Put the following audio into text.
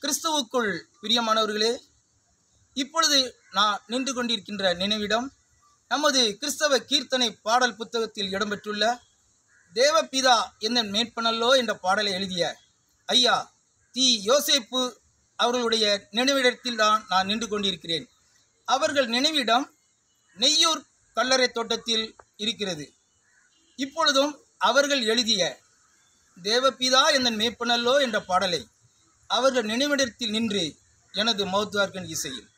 கிறிஸ்துவுக்குள் பிரியமானவர்களே இப்பொழுது நான் நின்று கொண்டிருக்கின்ற நினைவிடம் நமது கிறிஸ்தவ கீர்த்தனை பாடல் புத்தகத்தில் இடம்பெற்றுள்ள தேவபிதா என்ன மேற்பனல்லோ என்ற பாடலை எழுதிய ஐயா தி யோசேப்பு அவர்களுடைய நினைவிடத்தில் தான் நான் நின்று கொண்டிருக்கிறேன் அவர்கள் நினைவிடம் நெய்யூர் கல்லறை தோட்டத்தில் இருக்கிறது இப்பொழுதும் அவர்கள் எழுதிய தேவபிதா எந்தன் மேய்ப்பனல்லோ என்ற பாடலை அவர்கள் நினைவிடத்தில் நின்று எனது மௌத்தார்கன் இசையில்